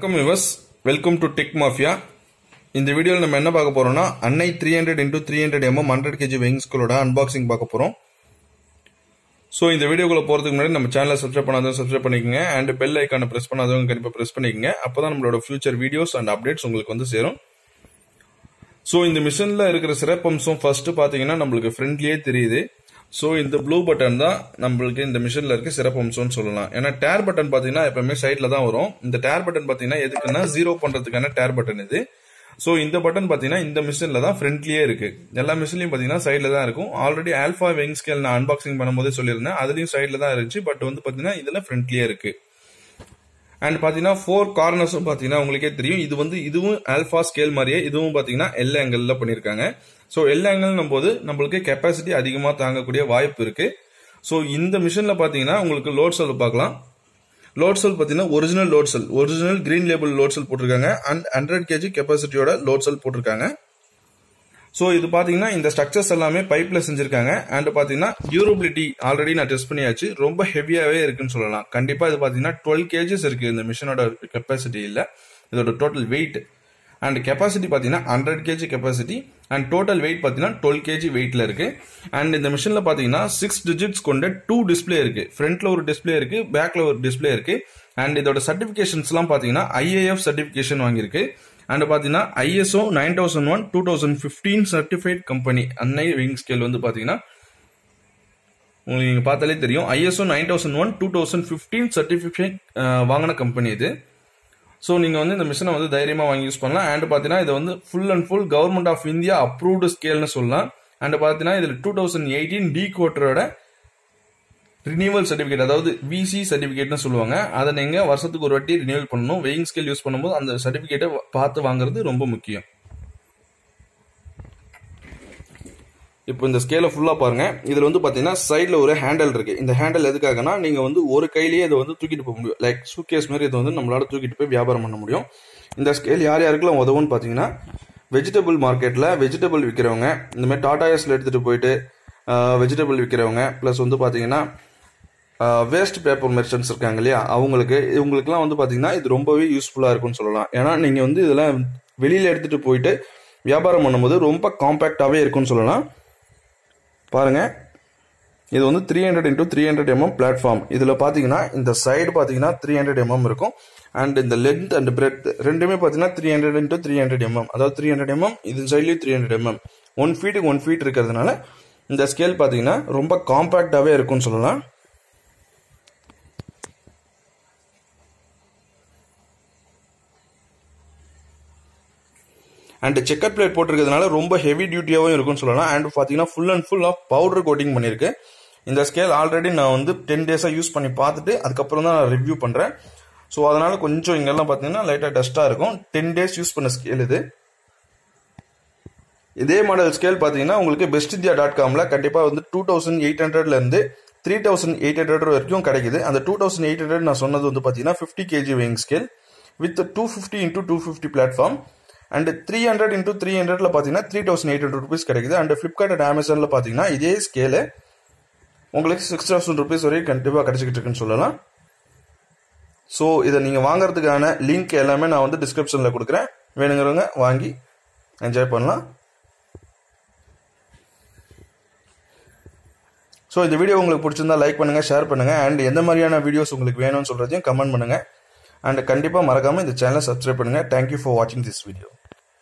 வணக்கம் viewers welcome to Tech Mafia இந்த வீடியோவில் நம்ம என்ன பார்க்க போறோம்னா அன்னை three hundred into three hundred MM hundred KG வெயிங்ஸ்களோட அன்பாக்சிங் பார்க்க போறோம் ஸோ இந்த வீடியோக்குள்ள போறதுக்கு முன்னாடி நம்ம சேனலை சப்ஸ்கிரைப் பண்ணாதவங்க சப்ஸ்கிரைப் பண்ணிக்கோங்க அண்ட் பெல் ஐக்கானை பிரஸ் பண்ணாதவங்க கண்டிப்பாக பிரஸ் பண்ணிக்கோங்க அப்பதான் நம்மளோட ஃபியூச்சர் வீடியோஸ் அண்ட் அப்டேட்ஸ் உங்களுக்கு வந்து சேரும் ஸோ இந்த மிஷினில் இருக்கிற சிறப்பம்சம் ஃபர்ஸ்ட் பார்த்தீங்கன்னா நம்மளுக்கு ஃப்ரெண்ட்லியே தெரியுது ஸோ இந்த ப்ளூ பட்டன் தான் நம்மளுக்கு இந்த மிஷினில் இருக்க சிறப்பம்சம்னு சொல்லலாம் ஏன்னா டேர் பட்டன் பார்த்தீங்கன்னா எப்பவுமே சைடில் தான் வரும் இந்த டேர் பட்டன் பார்த்தீங்கன்னா எதுக்குன்னா ஜீரோ பண்ணுறதுக்கான டேர் பட்டன் இது ஸோ இந்த பட்டன் பார்த்தீங்கன்னா இந்த மிஷினில் தான் ஃப்ரண்ட்லியே இருக்கு எல்லா மிஷின்லையும் பார்த்தீங்கன்னா சைடில் தான் இருக்கும் ஆல்ரெடி ஆல்ஃபா வெங் ஸ்கேல் நான் அன்பாக்சிங் பண்ணும்போதே சொல்லியிருந்தேன் அதுலேயும் சைடில் தான் இருந்துச்சு பட் வந்து பார்த்தீங்கன்னா இதில் ஃப்ரண்ட்லியே இருக்கு அண்ட் பாத்தீங்கன்னா ஃபோர் கார்னர்ஸும் பாத்தீங்கன்னா உங்களுக்கே தெரியும் இது வந்து இதுவும் ஆல்பா ஸ்கேல் மாதிரியே இதுவும் பாத்தீங்கன்னா எல் ஆங்கிள் பண்ணிருக்காங்க ஸோ எல் ஆங்கிள் போது நம்மளுக்கு கெப்பாசிட்டி அதிகமாக தாங்கக்கூடிய வாய்ப்பு இருக்கு ஸோ இந்த மிஷின்ல பாத்தீங்கன்னா உங்களுக்கு லோட் செல் பார்க்கலாம் லோட் செல் பாத்தீங்கன்னா original load cell original green label load cell போட்டிருக்காங்க அண்ட் ஹண்ட்ரட் கேஜி கெப்பாசிட்டியோட லோட் செல் போட்டிருக்காங்க ஸோ இது பார்த்தீங்கன்னா இந்த ஸ்ட்ரக்சர்ஸ் எல்லாமே பைப்ல செஞ்சிருக்காங்க அண்ட் பார்த்தீங்கன்னா டியூரபிலிட்டி ஆல்ரெடி நான் டெஸ்ட் பண்ணியாச்சு ரொம்ப ஹெவியாகவே இருக்குன்னு சொல்லலாம் கண்டிப்பாக இது பார்த்தீங்கன்னா டுவெல் கேஜஸ் இருக்கு இந்த மிஷினோட கெப்பாசிட்டி இல்லை இதோட டோட்டல் வெயிட் அண்ட் கெப்பாசிட்டி பார்த்தீங்கன்னா hundred KG capacity and total weight பார்த்தீங்கன்னா டுவெல் கேஜி வெயிட்ல இருக்கு அண்ட் இந்த மிஷினில் பார்த்தீங்கன்னா சிக்ஸ் டிஜிட்ஸ் கொண்ட டூ டிஸ்பிளே இருக்கு ஃப்ரண்ட்ல ஒரு டிஸ்பிளே இருக்கு பேக்ல ஒரு டிஸ்பிளே இருக்கு அண்ட் இதோட சர்டிஃபிகேஷன்ஸ்லாம் பார்த்தீங்கன்னா ஐஏஎஃப் சர்டிஃபிகேஷன் வாங்கியிருக்கு அண்ட் பார்த்தீங்கன்னா ISO nine thousand one two thousand fifteen certified company அன்னை விங் ஸ்கேல் வந்து பார்த்தீங்கன்னா உங்களுக்கு நீங்கள் பார்த்தாலே தெரியும் ISO nine thousand one two thousand fifteen certificate வாங்கின கம்பெனி இது ஸோ நீங்கள் வந்து இந்த மிஷினை வந்து தைரியமாக வாங்கி யூஸ் பண்ணலாம் அண்ட் பார்த்தீங்கன்னா இது வந்து full and full government of India approved ஸ்கேல்னு சொல்லலாம் அண்ட் பார்த்தீங்கன்னா இதில் டூ தௌசண்ட் எயிட்டீன் டி கோட்டரோட ரினியூவல் சர்டிஃபிகேட் அதாவது விசி சர்டிஃபிகேட்னு சொல்லுவாங்க அதை நீங்கள் வருஷத்துக்கு ஒரு வாட்டி ரினியூவல் பண்ணணும் வெயிங் ஸ்கேல் யூஸ் பண்ணும்போது அந்த சர்டிஃபிகேட்டை பார்த்து வாங்குறது ரொம்ப முக்கியம் இப்போ இந்த ஸ்கேலை ஃபுல்லாக பாருங்க இதில் வந்து பார்த்தீங்கன்னா சைடில் ஒரு ஹேண்டல் இருக்கு இந்த ஹேண்டல் எதுக்காகனா நீங்கள் வந்து ஒரு கையிலேயே இதை வந்து தூக்கிட்டு போக முடியும் லைக் சூக்கேஸ் மாதிரி இதை வந்து நம்மளால தூக்கிட்டு போய் வியாபாரம் பண்ண முடியும் இந்த ஸ்கேல் யார் யாருக்கெல்லாம் உதவும்னு பார்த்தீங்கன்னா வெஜிடபிள் மார்க்கெட்டில் வெஜிடபிள் விற்கிறவங்க இந்த மாதிரி டாடாயஸில் எடுத்துகிட்டு போயிட்டு வெஜிடபிள் விற்கிறவங்க ப்ளஸ் வந்து பார்த்தீங்கன்னா வேஸ்ட் பேப்பர் மெர்ச்சன்ஸ் இருக்காங்க இல்லையா அவங்களுக்கு இவங்களுக்குலாம் வந்து பார்த்தீங்கன்னா இது ரொம்பவே யூஸ்ஃபுல்லாக இருக்கும்னு சொல்லலாம் ஏன்னா நீங்கள் வந்து இதெல்லாம் வெளியில் எடுத்துகிட்டு போயிட்டு வியாபாரம் பண்ணும்போது ரொம்ப காம்பேக்டாகவே இருக்கும்னு சொல்லலாம் பாருங்க இது வந்து three hundred into three hundred mm platform இதில் பார்த்தீங்கன்னா இந்த சைடு பார்த்தீங்கன்னா த்ரீ ஹண்ட்ரட் எம்எம் இருக்கும் அண்ட் இந்த லென்த் அண்ட் பிரெத் ரெண்டுமே பார்த்தீங்கன்னா three hundred into three hundred mm அதாவது த்ரீ ஹண்ட்ரட் எம்எம் இது சைட்லேயும் த்ரீ ஹண்ட்ரட் எம்எம் ஒன் ஃபீட்டுக்கு ஒன் ஃபீட் இருக்கிறதுனால இந்த ஸ்கேல் பார்த்தீங்கன்னா ரொம்ப காம்பேக்டாகவே இருக்கும்னு சொல்லலாம் அண்ட் செக்கர் பிளேட் போட்டிருக்கிறதுனால ரொம்ப ஹெவி டியூட்டியாகவும் இருக்கும்னு சொல்லலாம் அண்ட் பார்த்தீங்கன்னா full and full of powder coating பண்ணியிருக்கு இந்த ஸ்கேல் ஆல்ரெடி நான் வந்து டென் டேஸாக யூஸ் பண்ணி பார்த்துட்டு அதுக்கப்புறம் தான் நான் ரிவ்யூ பண்ணுறேன் ஸோ அதனால கொஞ்சம் இங்கெல்லாம் பார்த்தீங்கன்னா லைட்டாக டஸ்ட்டாக இருக்கும் டென் டேஸ் யூஸ் பண்ண ஸ்கேல் இது இதே மாடல் ஸ்கேல் பார்த்தீங்கன்னா உங்களுக்கு பெஸ்ட் இந்தியா டாட் காமில் கண்டிப்பாக வந்து டூ தௌசண்ட் எயிட் ஹண்ட்ரட்லேருந்து த்ரீ தௌசண்ட் எயிட் ஹண்ட்ரட் வரைக்கும் கிடைக்குது அந்த டூ தௌசண்ட் எயிட் ஹண்ட்ரட் நான் சொன்னது வந்து பார்த்தீங்கன்னா fifty KG weighing scale with two fifty into two fifty platform and three hundred into three ஹண்ட்ரட்ல பார்த்தீங்கன்னா three thousand eight hundred rupees கிடைக்குது அண்ட் ஃப்ளிப்கார்ட் அண்ட் அமேசானில் பார்த்தீங்கன்னா இதே ஸ்கேலு உங்களுக்கு சிக்ஸ் தௌசண்ட் ருபீஸ் வரைக்கும் கண்டிப்பாக கிடைச்சிக்கிட்டு இருக்குன்னு சொல்லலாம் ஸோ இதை நீங்கள் வாங்குறதுக்கான லிங்க் எல்லாமே நான் வந்து டிஸ்கிரிப்ஷனில் கொடுக்குறேன் வேணுங்கிறவங்க வாங்கி என்ஜாய் பண்ணலாம் ஸோ இந்த வீடியோ உங்களுக்கு பிடிச்சிருந்தா லைக் பண்ணுங்கள் ஷேர் பண்ணுங்கள் அண்ட் எந்த மாதிரியான வீடியோஸ் உங்களுக்கு வேணும்னு சொல்கிறதையும் கமெண்ட் பண்ணுங்கள் அண்ட் கண்டிப்பாக மறக்காமல் இந்த சேனலை சப்ஸ்கிரைப் பண்ணுங்கள் தேங்க்யூ ஃபார் வாட்சிங் திஸ் வீடியோ